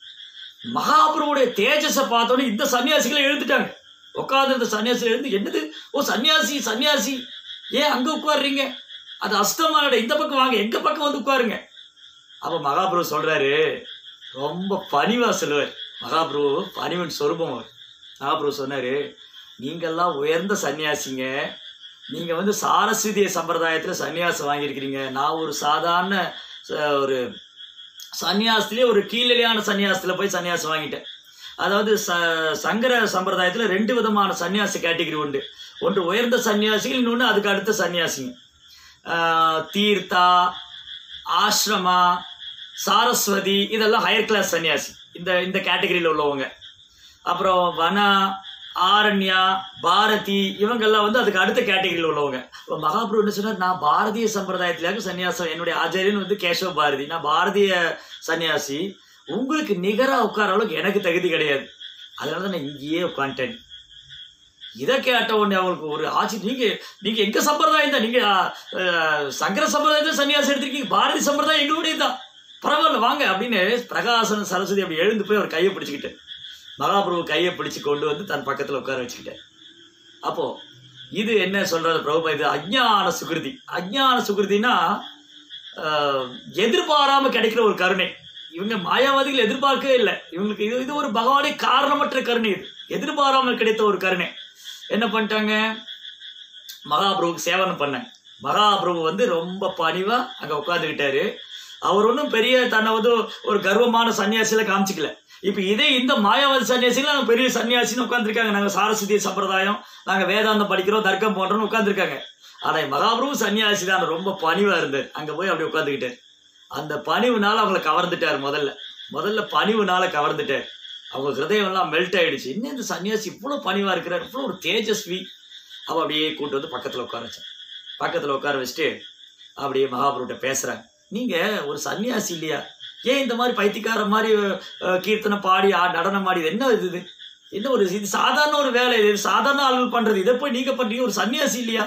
மகாபிரபுடைய தேஜஸை பார்த்தோன்னே இந்த சன்னியாசிகளை எழுந்துட்டாங்க உட்காந்து இந்த சன்னியாசி எழுந்து என்னது ஓ சன்னியாசி சன்னியாசி ஏன் அங்க உட்காருறீங்க அது அஸ்தமான இந்த பக்கம் வாங்க எங்க பக்கம் வந்து உட்காருங்க அப்ப மகாபிரபு சொல்றாரு ரொம்ப பணிவா சொல்லுவார் மகாபிரபு பணிவன் சொரூபம் அவர் மகாபிரபு சொன்னாரு நீங்கெல்லாம் உயர்ந்த சன்னியாசிங்க நீங்க வந்து சாரஸ்வதிய சம்பிரதாயத்துல சன்னியாசம் வாங்கியிருக்கிறீங்க நான் ஒரு சாதாரண ச- ஒரு சன்னியாசத்திலே ஒரு கீழடியான சன்னியாசத்துல போய் சன்னியாசம் வாங்கிட்டேன் அதாவது ச சங்கர சம்பிரதாயத்துல ரெண்டு விதமான சன்னியாசி கேட்டகரி உண்டு ஒன்று உயர்ந்த சன்னியாசிகள் இன்னொன்று அதுக்கு அடுத்த சன்னியாசிங்க ஆஹ் தீர்த்தா ஆசிரமா சாரஸ்வதி இதெல்லாம் ஹையர் கிளாஸ் சன்னியாசி இந்த இந்த கேட்டகரியில் உள்ளவங்க அப்புறம் வனா ஆரண்யா பாரதி இவங்கெல்லாம் வந்து அதுக்கு அடுத்த கேட்டகரியில் உள்ளவங்க இப்போ மகாபிரபு என்ன சொன்னார் நான் பாரதிய சம்பிரதாயத்திலாக சன்னியாசம் என்னுடைய ஆச்சாரியன் வந்து கேசவ பாரதி நான் பாரதிய சன்னியாசி உங்களுக்கு நிகரா உட்கார அளவுக்கு எனக்கு தகுதி கிடையாது அதனால தான் நான் இங்கேயே உட்காந்துட்டேன் இதை கேட்ட உடனே அவங்களுக்கு ஒரு ஆட்சி நீங்க நீங்க எங்க சம்பிரதாயம் தான் நீங்க அஹ், சங்கர சம்பிரதாயத்தை சன்னியாசம் எடுத்திருக்கீங்க பாரதி சம்பிரதாயம் எங்களுடைய தான் பரவாயில்ல வாங்க அப்படின்னு பிரகாசன் சரஸ்வதி அப்படி எழுந்து போய் அவர் கையை பிடிச்சிக்கிட்டு மகாபிரபு கையை பிடிச்சு கொண்டு வந்து தன் பக்கத்துல உட்கார வச்சுக்கிட்டேன் அப்போ இது என்ன சொல்றது பிரபு இது அஜ்ஞான சுகிருதி அஜ்ஞான சுகிருதினா ஆஹ், எதிர்பாராம கிடைக்கிற ஒரு கருணை இவங்க மாயாவாதிகள் எதிர்பார்க்கவே இல்லை இவங்களுக்கு இது இது ஒரு பகவானே காரணமற்ற கருணை இது எதிர்பாராமல் கிடைத்த ஒரு கருணை என்ன பண்ணிட்டாங்க மகாபிரபுக்கு சேவனம் பண்ணேன் மகாபிரபு வந்து ரொம்ப பணிவா அங்க உட்காந்துக்கிட்டாரு அவர் ஒன்றும் பெரிய தன்னை வந்து ஒரு கர்வமான சன்னியாசியில காமிச்சிக்கல இப்போ இதே இந்த மாயாவாதி சன்னியாசிகள் நாங்கள் பெரிய சன்னியாசின்னு உட்காந்துருக்காங்க நாங்கள் சாரஸ்வதி சம்பிரதாயம் நாங்கள் வேதாந்தம் படிக்கிறோம் தர்க்கம் போன்றோம்னு உட்காந்துருக்காங்க ஆனால் மகாபிரபு சன்னியாசி தான் ரொம்ப பணிவாக இருந்தார் அங்கே போய் அப்படி உட்காந்துக்கிட்டார் அந்த பணிவுனால அவங்கள கவர்ந்துட்டார் முதல்ல முதல்ல பணிவுனால கவர்ந்துட்டார் அவங்க ஹிருதயம் எல்லாம் மெல்ட் ஆயிடுச்சு இன்னும் இந்த சன்னியாசி இவ்வளோ பணிவாக இருக்கிறார் இவ்வளோ ஒரு தேஜஸ்வி அவ அப்படியே கூட்டு வந்து பக்கத்தில் உட்கார வச்சான் பக்கத்தில் உட்கார வச்சுட்டு அப்படியே மகாபுருட்ட பேசுறாங்க நீங்க ஒரு சன்னியாசி இல்லையா ஏன் இந்த மாதிரி பைத்தியக்கார மாதிரி அஹ், கீர்த்தனை பாடி ஆ- நடனம் ஆடி இது என்ன இது இது என்ன ஒரு இது சாதாரண ஒரு வேலை இது சாதாரண ஆளுகள் பண்றது இதை போய் நீங்க பண்றீங்க ஒரு சன்னியாசி இல்லையா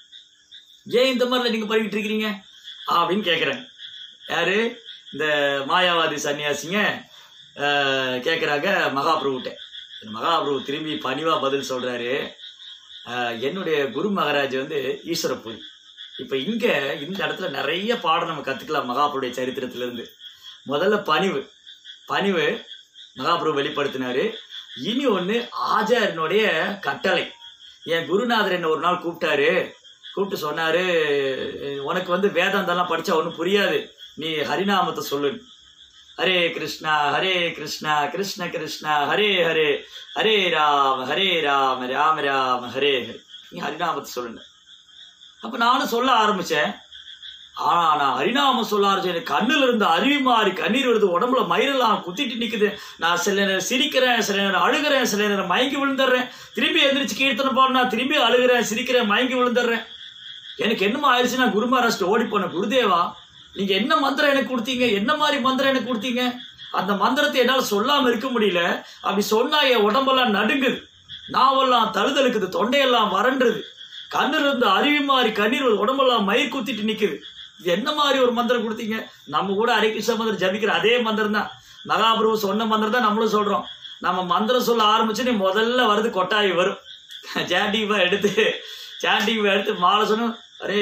ஏன் இந்த மாதிரில நீங்க பண்ணிக்கிட்டு இருக்கிறீங்க அப்படின்னு கேக்குறேன் யாரு இந்த மாயாவாதி சன்னியாசிங்க அஹ், கேக்குறாங்க மகாபிரபுட்ட மகாபிரபு திரும்பி பணிவா பதில் சொல்றாரு அஹ், என்னுடைய குரு மகாராஜ் வந்து ஈஸ்வரபுரி இப்ப இங்க இந்த இடத்துல நிறைய பாடம் நம்ம கத்துக்கலாம் மகாபுருடைய சரித்திரத்துல இருந்து முதல்ல பணிவு பணிவு மகாபிரபு வெளிப்படுத்தினாரு இனி ஒண்ணு ஆச்சாரியனுடைய கட்டளை என் குருநாதர் என்ன ஒரு நாள் கூப்பிட்டாரு கூப்பிட்டு சொன்னாரு உனக்கு வந்து வேதாந்தம்லாம் படிச்சா ஒன்றும் புரியாது நீ ஹரிநாமத்தை சொல்லு ஹரே கிருஷ்ணா ஹரே கிருஷ்ணா கிருஷ்ண கிருஷ்ணா ஹரே ஹரே ஹரே ராம ஹரே ராம ராம ராம ஹரே ஹரே நீ ஹரிநாமத்தை சொல்லுங்க அப்ப நானும் சொல்ல ஆரம்பிச்சேன் ஆனா நான் ஹரிநாமம் சொல்ல ஆரம்பிச்சேன் எனக்கு கண்ணுல இருந்து அருவி மாறி கண்ணீர் வருது உடம்புல மயிரெல்லாம் குத்திட்டு நிக்குது நான் சில நேரம் சிரிக்கிறேன் சில நேரம் அழுகிறேன் சில நேரம் மயங்கி விழுந்துடுறேன் திரும்பி எந்திரிச்சு கீர்த்தனை பாடினா திரும்பி அழுகிறேன் சிரிக்கிறேன் மயங்கி விழுந்துடுறேன் எனக்கு என்னமோ ஆயிடுச்சு நான் குரு மகாராஷ்டிர ஓடி போனேன் குருதேவா நீங்க என்ன மந்திரம் எனக்கு கொடுத்தீங்க என்ன மாதிரி மந்திரம் எனக்கு கொடுத்தீங்க அந்த மந்திரத்தை என்னால் சொல்லாம இருக்க முடியல அப்படி சொன்னா என் உடம்பெல்லாம் நடுங்குது நாவெல்லாம் தழுதழுக்குது தொண்டையெல்லாம் வறண்டுது கண்ணுல இருந்து அருவி மாறி கண்ணீர் வருது, உடம்பெல்லாம் மயிர் குத்திட்டு நிக்குது இது என்ன மாதிரி ஒரு மந்திரம் கொடுத்தீங்க நம்ம கூட ஹரே கிருஷ்ண மந்திரம் ஜபிக்கிற அதே மந்திரம் தான் மகாபிரபு சொன்ன மந்திரம் தான் நம்மளும் சொல்றோம் நம்ம மந்திரம் சொல்ல ஆரம்பிச்சுன்னு முதல்ல வருது கொட்டாய் வரும் சாண்டிபா எடுத்து சாண்டிபா எடுத்து மாலை சொன்ன ஹரே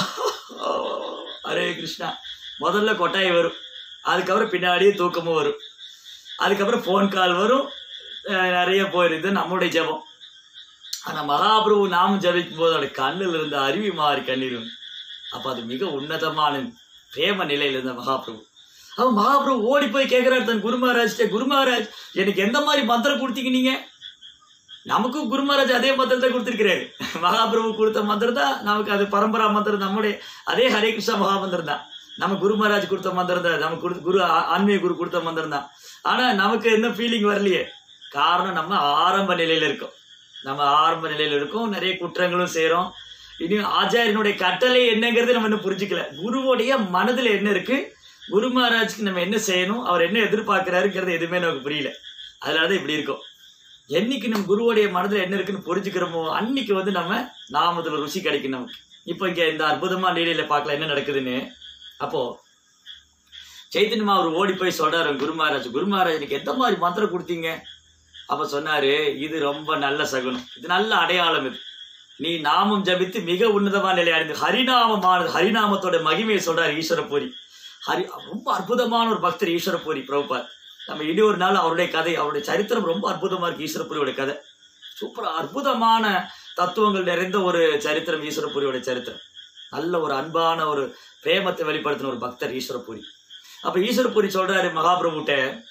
ஹரே கிருஷ்ணா முதல்ல கொட்டாய் வரும் அதுக்கப்புறம் பின்னாடியே தூக்கமும் வரும் அதுக்கப்புறம் ஃபோன் கால் வரும் அஹ் நிறைய போயிருது நம்மளுடைய ஜெபம் ஆனா மகாபிரபு நாமம் ஜபிக்கும் போது அவருடைய கண்ணில் இருந்த அருவி மாறி கண்ணீர் வந்து. அப்ப அது மிக உன்னதமான பிரேம நிலையில இருந்த மகாபிரபு அவன் மகாபிரபு ஓடி போய் கேட்கிறாரு தன் குரு மகாராஜ்ட்ட குரு மகாராஜ் எனக்கு எந்த மாதிரி மந்திரம் கொடுத்தீங்க நீங்க நமக்கும் குரு மகாராஜ் அதே மந்திரத்தை கொடுத்திருக்கிறாரு மகாபிரபு கொடுத்த மந்திரம் தான் நமக்கு அது பரம்பரா மந்திரம் நம்முடைய அதே ஹரே கிருஷ்ணா மகா மந்திரம் தான் நம்ம குரு மகாராஜ் கொடுத்த மந்திரம் தான் நமக்கு கொடுத்த குரு ஆ- ஆன்மீக குரு கொடுத்த மந்திரம் தான் ஆனா நமக்கு என்ன ஃபீலிங் வரலையே காரணம் நம்ம ஆரம்ப நிலையில இருக்கோம் நம்ம ஆரம்ப நிலையில இருக்கோம் நிறைய குற்றங்களும் செய்றோம் இனி ஆச்சாரியனுடைய கட்டளை என்னங்கிறது நம்ம இன்னும் புரிஞ்சுக்கல குருவுடைய மனதுல என்ன இருக்கு குரு மகாராஜ்க்கு நம்ம என்ன செய்யணும் அவர் என்ன எதிர்பார்க்கிறாருங்கிறது எதுவுமே நமக்கு புரியல அதனாலதான் இப்படி இருக்கும் என்னைக்கு நம்ம குருவுடைய மனதுல என்ன இருக்குன்னு புரிஞ்சுக்கிறோமோ அன்னைக்கு வந்து நம்ம நாமத்துல ருசி கிடைக்கும் நமக்கு இப்போ இங்க இந்த அற்புதமான லீலையில பார்க்கலாம் என்ன நடக்குதுன்னு அப்போ சைத்தன்யமா அவர் ஓடி போய் சொல்றாரு குரு மகாராஜ் குரு மகாராஜ் எனக்கு எந்த மாதிரி மந்திரம் கொடுத்தீங்க அப்ப சொன்னாரு இது ரொம்ப நல்ல சகுனம் இது நல்ல அடையாளம் இது நீ நாமம் ஜபித்து மிக உன்னதமான நிலை அடைந்து ஹரிநாமமானது ஹரிநாமத்தோட மகிமையை சொல்றாரு ஈஸ்வரபூரி ஹரி ரொம்ப அற்புதமான ஒரு பக்தர் ஈஸ்வரபூரி பிரபுபாத் நம்ம இனி ஒரு நாள் அவருடைய கதை அவருடைய சரித்திரம் ரொம்ப அற்புதமா இருக்கு ஈஸ்வரபுரியோட கதை சூப்பர் அற்புதமான தத்துவங்கள் நிறைந்த ஒரு சரித்திரம் ஈஸ்வரபுரியோட சரித்திரம் நல்ல ஒரு அன்பான ஒரு பிரேமத்தை வெளிப்படுத்தின ஒரு பக்தர் ஈஸ்வரபுரி அப்ப ஈஸ்வரபுரி சொல்றாரு மகாபிரபுட்ட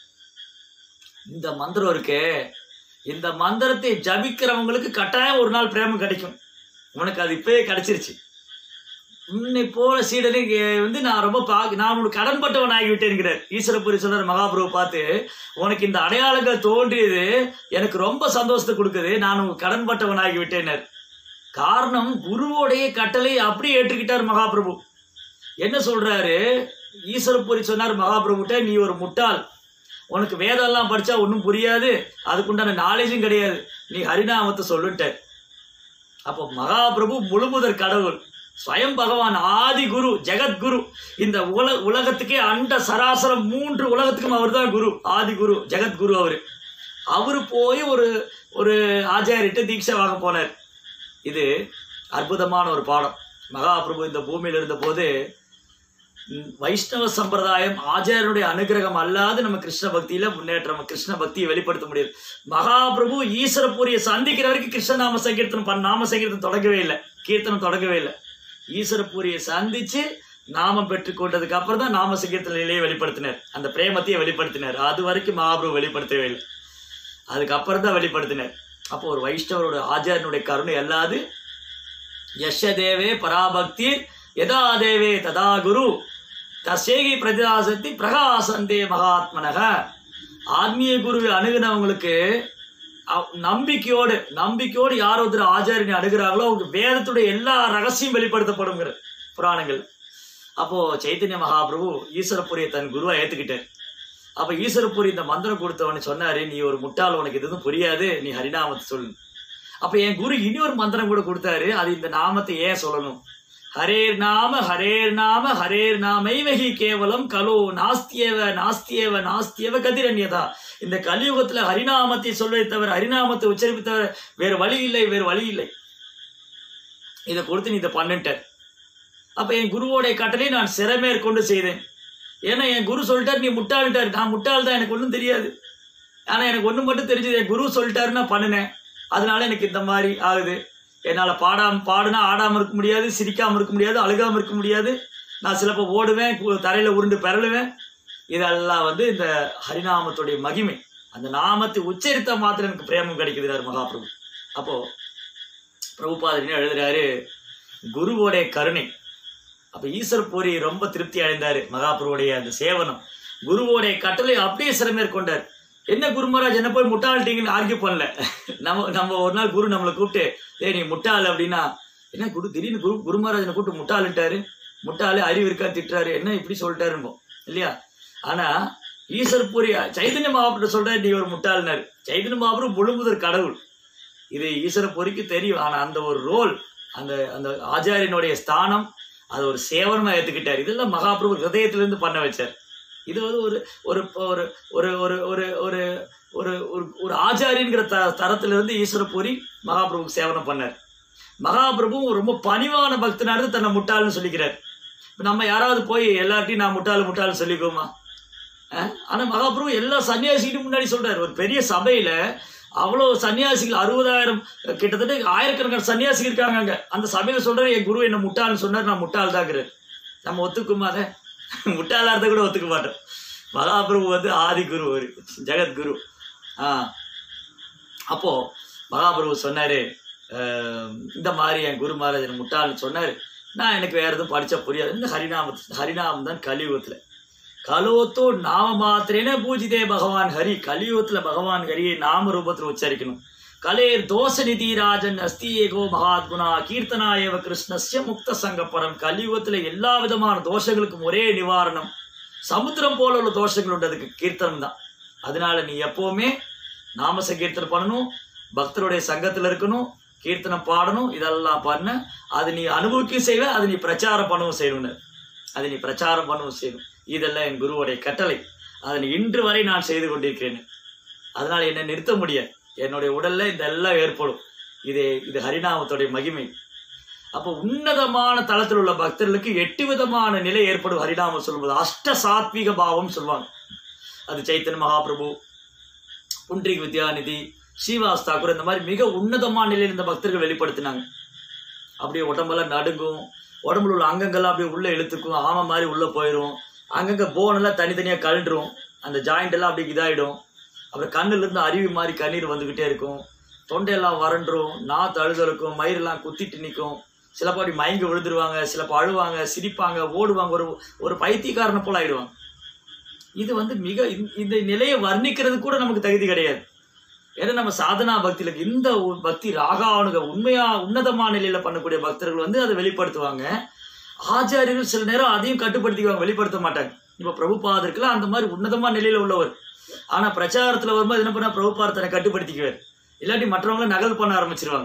இந்த மந்திரம் இருக்கே இந்த மந்திரத்தை ஜபிக்கிறவங்களுக்கு கட்டாயம் ஒரு நாள் பிரேமம் கிடைக்கும் உனக்கு அது இப்பவே கிடைச்சிருச்சு உன்னை போல சீடனை இங்க வந்து நான் ரொம்ப பா நான் உனக்கு கடன்பட்டவன் ஆகிவிட்டேன்கிறார் ஈஸ்வரபுரி சொல்றார் மகாபிரபு பார்த்து உனக்கு இந்த அடையாளங்கள் தோன்றியது எனக்கு ரொம்ப சந்தோஷத்தை கொடுக்குது நான் உங்க கடன்பட்டவன் ஆகிவிட்டேனர் காரணம் குருவோடைய கட்டளை அப்படியே ஏற்றுக்கிட்டார் மகாபிரபு என்ன சொல்றாரு ஈஸ்வரபுரி சொன்னார் மகாபிரபுட்ட நீ ஒரு முட்டாள் உனக்கு வேதம் எல்லாம் படிச்சா ஒன்றும் புரியாது அதுக்குண்டான நாலேஜும் கிடையாது நீ ஹரிநாமத்தை சொல்லுட்ட அப்போ மகாபிரபு முழுமுதற் கடவுள் ஸ்வயம் பகவான் ஆதி குரு ஜெகத்குரு இந்த உல உலகத்துக்கே அண்ட சராசரம் மூன்று உலகத்துக்கும் அவர் தான் குரு ஆதி குரு ஜெகத்குரு அவரு அவரு போய் ஒரு ஒரு ஆச்சாரிட்ட தீட்சை வாங்க போனார் இது அற்புதமான ஒரு பாடம் மகாபிரபு இந்த பூமியில் இருந்தபோது ம், வைஷ்ணவ சம்பிரதாயம் ஆச்சாரியனுடைய அனுகிரகம் அல்லாது நம்ம கிருஷ்ண பக்தியில முன்னேற்றம் கிருஷ்ண பக்தியை வெளிப்படுத்த முடியாது மகாபிரபு ஈஸ்வரபூரியை சந்திக்கிற வரைக்கும் கிருஷ்ண நாம சங்கீர்த்தனம் பண்ண நாம சங்கீர்த்தனம் தொடங்கவே இல்லை கீர்த்தனம் தொடங்கவே இல்லை ஈஸ்வரபூரியை சந்திச்சு நாமம் பெற்றுக்கொண்டதுக்கு அப்புறம் தான் நாம சங்கீர்த்தன நிலையை வெளிப்படுத்தினார் அந்த பிரேமத்தையே வெளிப்படுத்தினார் அது வரைக்கும் மகாபிரபு வெளிப்படுத்தவே இல்லை அதுக்கப்புறம் தான் வெளிப்படுத்தினார் அப்போ ஒரு வைஷ்ணவரோட ஆச்சாரியனுடைய கருணை அல்லாது யஷ தேவே பராபக்தி யதா தேவே ததா குரு தசேகி பிரதிதாசத்தி பிரகாசந்தே மகாத்மனக ஆத்மீய குருவை அணுகுனவங்களுக்கு அவ்- நம்பிக்கையோடு நம்பிக்கையோடு யார் ஒருத்தர் ஆச்சாரியனை அணுகிறாங்களோ அவங்க வேதத்துடைய எல்லா ரகசியம் வெளிப்படுத்தப்படுங்கிற புராணங்கள் அப்போ சைத்தன்ய மகாபிரபு ஈஸ்வரபுரியை தன் குருவா ஏத்துக்கிட்டார் அப்ப ஈஸ்வரபுரி இந்த மந்திரம் கொடுத்தவனு சொன்னாரு நீ ஒரு முட்டாள் உனக்கு எதுவும் புரியாது நீ ஹரிநாமத்தை சொல்லு அப்ப என் குரு இனி ஒரு மந்திரம் கூட கொடுத்தாரு அது இந்த நாமத்தை ஏன் சொல்லணும் ஹரேர் நாம ஹரேர் நாம ஹரேர் நாமைவகி கேவலம் கலோ நாஸ்தியேவ நாஸ்தியேவ நாஸ்தியேவ கதிரண்யதா இந்த கலியுகத்துல ஹரிநாமத்தை சொல்வதை தவிர ஹரிநாமத்தை உச்சரிப்பு தவிர வேறு வழி இல்லை வேறு வழி இல்லை இதை கொடுத்து நீ இதை பண்ணுட்ட அப்ப என் குருவோடைய கட்டளை நான் சிறமேற்கொண்டு செய்தேன் ஏன்னா என் குரு சொல்லிட்டாரு நீ முட்டாள்ட்டாரு நான் முட்டாள் தான் எனக்கு ஒன்றும் தெரியாது ஆனா எனக்கு ஒண்ணு மட்டும் தெரிஞ்சது என் குரு சொல்லிட்டாருன்னா பண்ணினேன் அதனால எனக்கு இந்த மாதிரி ஆகுது என்னால பாடாம பாடுனா ஆடாம இருக்க முடியாது சிரிக்காம இருக்க முடியாது அழுகாம இருக்க முடியாது நான் சிலப்போ ஓடுவேன் கு- தரையில உருண்டு பெறலுவேன் இதெல்லாம் வந்து இந்த ஹரிநாமத்துடைய மகிமை அந்த நாமத்தை உச்சரித்த மாத்திரம் எனக்கு பிரேமம் கிடைக்குதுறாரு மகாபிரபு அப்போ பிரபுபாதர் என்ன எழுதுறாரு குருவோடைய கருணை அப்ப ஈஸ்வர் பூரி ரொம்ப திருப்தி அடைந்தாரு மகாபிரபுடைய அந்த சேவனம் குருவோடைய கட்டளை அப்படியே சிறமேற்கொண்டார் என்ன குரு மகாராஜ் என்ன போய் முட்டாள்ட்டீங்கன்னு ஆர்கியூ பண்ணல நம்ம நம்ம ஒரு நாள் குரு நம்மளை கூப்பிட்டு ஏய் நீ முட்டாள் அப்படின்னா என்ன குரு திடீர்னு குரு குரு மகாராஜனை கூப்பிட்டு முட்டாளுட்டாரு முட்டாளு அறிவு இருக்கா திட்டுறாரு என்ன இப்படி சொல்லிட்டாருன்னு இல்லையா ஆனா ஈஸ்வர் பூரி சைதன்ய மகாபுரம் சொல்றாரு நீ ஒரு முட்டாள்னாரு சைதன்ய மகாபுரம் முழுமுதற் கடவுள் இது ஈஸ்வர பொறிக்கு தெரியும் ஆனா அந்த ஒரு ரோல் அந்த அந்த ஆச்சாரியனுடைய ஸ்தானம் அதை ஒரு சேவனமா ஏத்துக்கிட்டார் இதெல்லாம் மகாபிரபு ஹிருதயத்திலிருந்து பண்ண வச்சார் இது வந்து ஒரு ஒரு ஒரு ஒரு ஒரு ஒரு ஒரு ஒரு ஒரு ஒரு ஆச்சாரியங்கிற த தரத்திலிருந்து ஈஸ்வர பூரி மகாபிரபுக்கு சேவனம் பண்ணார் மகாபிரபு ரொம்ப பணிவான பக்தனா இருந்து தன்னை முட்டாள்னு சொல்லிக்கிறார் இப்ப நம்ம யாராவது போய் எல்லார்ட்டையும் நான் முட்டாள் முட்டாள்னு சொல்லிக்கோமா அஹ்? ஆனா மகாபிரபு எல்லா சன்னியாசிகிட்டும் முன்னாடி சொல்றாரு ஒரு பெரிய சபையில அவ்வளவு சன்னியாசிகள் அறுபதாயிரம் கிட்டத்தட்ட ஆயிரக்கணக்கான சன்னியாசிகள் இருக்காங்க அங்க அந்த சபையில சொல்றாரு என் குரு என்ன முட்டாள்னு சொன்னார் நான் முட்டாள் தாங்கிறார் நம்ம ஒத்துக்குமா அதை முட்டாளா இருந்தா கூட ஒத்துக்க மாட்டோம் மகாபிரபு வந்து ஆதி குரு ஒரு ஜெகத்குரு ஆ அப்போ மகாபிரபு சொன்னாரு அஹ், இந்த மாதிரி என் குரு மகாராஜன் முட்டாள்னு சொன்னாரு நான் எனக்கு வேற எதுவும் படிச்சா புரியாது இந்த ஹரிநாம ஹரிநாமம் தான் கலியுகத்துல கலோத்தோ நாம மாத்திரேன பூஜிதே பகவான் ஹரி கலியுகத்துல பகவான் ஹரியை நாம ரூபத்துல உச்சரிக்கணும் கலேர் தோஷ நிதி ராஜன் அஸ்தி ஏகோ மகாத்குணா கீர்த்தனா ஏவ கிருஷ்ணஸ்ய முக்த சங்கப்பரம் கலியுகத்துல எல்லா விதமான தோஷங்களுக்கும் ஒரே நிவாரணம் சமுத்திரம் போல உள்ள தோஷங்கள் உண்டு அதுக்கு கீர்த்தனம் தான் அதனால நீ எப்பவுமே நாம சங்கீர்த்தனம் பண்ணணும் பக்தருடைய சங்கத்துல இருக்கணும் கீர்த்தனம் பாடணும் இதெல்லாம் பண்ண அது நீ அனுபவிக்கவும் செய்வ அது நீ பிரச்சாரம் பண்ணவும் செய்யணும்னு அதை நீ பிரச்சாரம் பண்ணவும் செய்யணும் இதெல்லாம் என் குருவுடைய கட்டளை அதை இன்று வரை நான் செய்து கொண்டிருக்கிறேன் அதனால என்னை நிறுத்த முடியாது என்னுடைய உடல்ல இதெல்லாம் ஏற்படும் இது இது ஹரிநாமத்துடைய மகிமை அப்போ உன்னதமான தளத்தில் உள்ள பக்தர்களுக்கு எட்டு விதமான நிலை ஏற்படும் ஹரிநாமம் சொல்லும்போது அஷ்ட சாத்விக பாவம் சொல்லுவாங்க அது சைத்தன்ய மகாபிரபு புண்ட்ரிக் வித்யாநிதி ஸ்ரீவாஸ் தாக்கூர் இந்த மாதிரி மிக உன்னதமான நிலையில் இந்த பக்தர்கள் வெளிப்படுத்தினாங்க அப்படியே உடம்பெல்லாம் நடுங்கும் உடம்புல உள்ள அங்கங்கள்லாம் அப்படியே உள்ள இழுத்துக்கும் ஆமை மாதிரி உள்ள போயிடும் அங்கங்க போன் எல்லாம் தனித்தனியா கழன்றும் அந்த ஜாயிண்ட் எல்லாம் அப்படியே இதாயிடும் அப்புறம் கண்ணுல இருந்து அருவி மாதிரி கண்ணீர் வந்துகிட்டே இருக்கும் தொண்டையெல்லாம் வறண்டுரும் நாத்து அழுதலுக்கும் மயிரெல்லாம் குத்திட்டு நிற்கும் சிலப்போ அப்படி மயங்கி விழுந்துருவாங்க சிலப்போ அழுவாங்க சிரிப்பாங்க ஓடுவாங்க ஒரு ஒரு பைத்தியக்காரனை போல ஆயிடுவாங்க இது வந்து மிக இந்த- இந்த நிலையை வர்ணிக்கிறது கூட நமக்கு தகுதி கிடையாது ஏன்னா நம்ம சாதனா பக்தியில இந்த ஒரு பக்தி ராகாவனுக உண்மையா உன்னதமான நிலையில பண்ணக்கூடிய பக்தர்கள் வந்து அதை வெளிப்படுத்துவாங்க ஆச்சாரியர்கள் சில நேரம் அதையும் கட்டுப்படுத்திக்குவாங்க வெளிப்படுத்த மாட்டாங்க இப்ப பிரபுபாதருக்குலாம் அந்த மாதிரி உன்னதமான நிலையில உள்ளவர் ஆனா பிரச்சாரத்துல வரும்போது என்ன பண்ணா பிரபுபாதர் தன்னை கட்டுப்படுத்திக்குவார் இல்லாட்டி மற்றவங்க நகல் பண்ண ஆரம்பிச்சிருவாங்க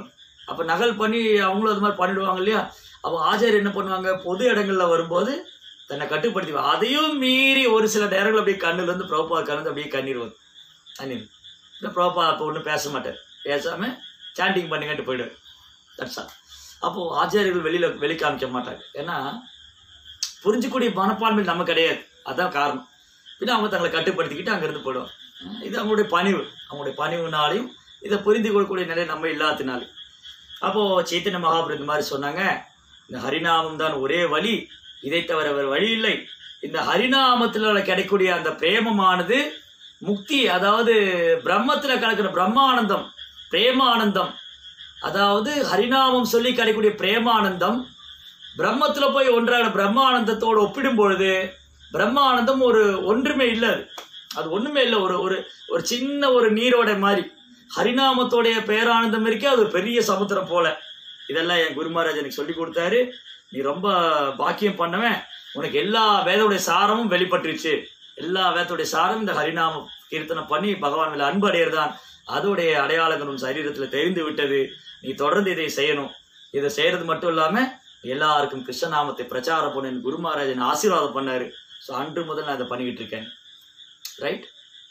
அப்போ நகல் பண்ணி அவங்களும் அது மாதிரி பண்ணிடுவாங்க இல்லையா அப்போ ஆச்சாரியர் என்ன பண்ணுவாங்க பொது இடங்கள்ல வரும்போது தன்னை கட்டுப்படுத்தி அதையும் மீறி ஒரு சில நேரங்கள் அப்படியே கண்ணுல இருந்து பிரபா கலந்து அப்படியே கண்ணீர் வரும் கண்ணீர் இந்த பிரபா அப்போ ஒன்றும் பேச மாட்டார் பேசாம சாண்டிங் பண்ணுங்கன்ட்டு போயிடுவார் தட்ஸ் ஆல் அப்போ ஆச்சாரியர்கள் வெளியில வெளி காமிக்க மாட்டாங்க ஏன்னா புரிஞ்சுக்கூடிய மனப்பான்மை நம்ம கிடையாது அதான் காரணம் பின்ன அவங்க தங்களை கட்டுப்படுத்திக்கிட்டு அங்கேருந்து போயிடுவாங்க இது அவங்களுடைய பணிவு அவங்களுடைய பணிவுனாலையும் இதை புரிந்து கொள்ளக்கூடிய நிலை நம்ம இல்லாதனாலும் அப்போ சைத்தன்ய மகாபுரம் இந்த மாதிரி சொன்னாங்க இந்த ஹரிநாமம் தான் ஒரே வழி இதை தவிர வேறு வழி இல்லை இந்த ஹரிநாமத்தில் கிடைக்கக்கூடிய அந்த பிரேமமானது முக்தி அதாவது பிரம்மத்துல கலக்கிற பிரம்மானந்தம் பிரேமானந்தம் அதாவது ஹரிநாமம் சொல்லி கிடைக்கக்கூடிய பிரேமானந்தம் பிரம்மத்துல போய் ஒன்றான பிரம்மானந்தத்தோடு ஒப்பிடும் பொழுது பிரம்மானந்தம் ஒரு ஒன்றுமே இல்லை அது. அது ஒண்ணுமே இல்லை ஒரு ஒரு ஒரு சின்ன ஒரு நீரோட மாதிரி ஹரிநாமத்தோடைய பேரானந்தம் இருக்கே அது ஒரு பெரிய சமுத்திரம் போல இதெல்லாம் என் குருமகாராஜ் எனக்கு சொல்லி கொடுத்தாரு நீ ரொம்ப பாக்கியம் பண்ணவன் உனக்கு எல்லா வேதோடைய சாரமும் வெளிப்பட்டுருச்சு எல்லா வேதத்துடைய சாரம் இந்த ஹரிநாமம் கீர்த்தனம் பண்ணி பகவான் மேல அன்பு அடையிறதான் அதோடைய அடையாளங்கள் உன் சரீரத்துல தெரிந்து விட்டது நீ தொடர்ந்து இதை செய்யணும் இதை செய்யறது மட்டும் இல்லாம எல்லாருக்கும் கிருஷ்ணநாமத்தை பிரச்சாரம் பண்ண என் குரு மகாராஜன் ஆசீர்வாதம் பண்ணாரு ஸோ அன்று முதல் நான் இதை பண்ணிக்கிட்டு இருக்கேன் ரைட்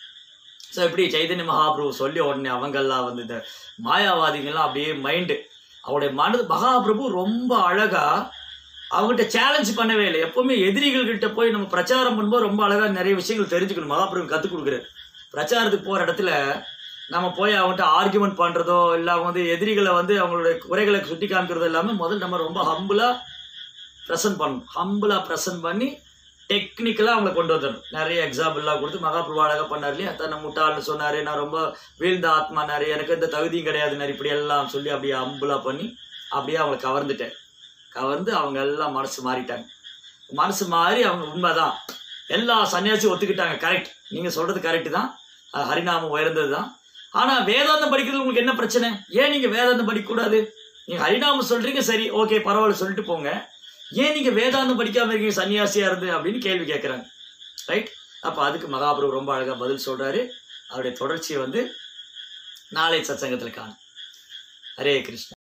ஸோ இப்படி சைதன்ய மகாபிரபு சொல்லி உடனே அவங்கெல்லாம் வந்து இந்த மாயாவாதிகள்லாம் அப்படியே மைண்டு அவருடைய மனது மகாபிரபு ரொம்ப அழகா அவங்ககிட்ட சேலஞ்ச் பண்ணவே இல்லை எப்பவுமே எதிரிகள் கிட்ட போய் நம்ம பிரச்சாரம் பண்ணும்போது ரொம்ப அழகா நிறைய விஷயங்கள் தெரிஞ்சுக்கணும் மகாபிரபு கற்றுக் கொடுக்குறாரு பிரச்சாரத்துக்கு போற இடத்துல நம்ம போய் அவங்ககிட்ட ஆர்குமெண்ட் பண்றதோ இல்லை அவங்க வந்து எதிரிகளை வந்து அவங்களுடைய குறைகளை சுட்டி காமிக்கிறதோ இல்லாமல் முதல்ல நம்ம ரொம்ப ஹம்புலா ப்ரெசன்ட் பண்ணணும் ஹம்புலா ப்ரெசன்ட் பண்ணி டெக்னிக்கலாக அவங்களை கொண்டு வந்துடணும் நிறைய எக்ஸாம்பிள்லாம் கொடுத்து மகாபிரபு அழகாக பண்ணார் இல்லையா தன்னை முட்டாள்னு சொன்னார் நான் ரொம்ப வீழ்ந்த ஆத்மானாரு எனக்கு எந்த தகுதியும் கிடையாதுனாரு இப்படி எல்லாம் சொல்லி அப்படியே அம்புலா பண்ணி அப்படியே அவங்களை கவர்ந்துட்டேன் கவர்ந்து அவங்க எல்லாம் மனசு மாறிட்டாங்க மனசு மாறி அவங்க உண்மைதான் எல்லா சன்னியாசியும் ஒத்துக்கிட்டாங்க கரெக்ட் நீங்கள் சொல்கிறது கரெக்டு தான் அது ஹரிநாமம் உயர்ந்தது தான் ஆனால் வேதாந்தம் படிக்கிறது உங்களுக்கு என்ன பிரச்சனை ஏன் நீங்கள் வேதாந்தம் படிக்கக்கூடாது நீங்கள் ஹரிநாமம் சொல்கிறீங்க சரி ஓகே பரவாயில்ல சொல்லிட்டு போங்க ஏன் நீங்கள் வேதாந்தம் படிக்காம இருக்கீங்க சன்னியாசியாக இருந்து அப்படின்னு கேள்வி கேட்குறாங்க ரைட் அப்போ அதுக்கு மகாபிரபு ரொம்ப அழகாக பதில் சொல்கிறாரு அவருடைய தொடர்ச்சியை வந்து நாளை சத்சங்கத்தில் காணும் ஹரே கிருஷ்ணா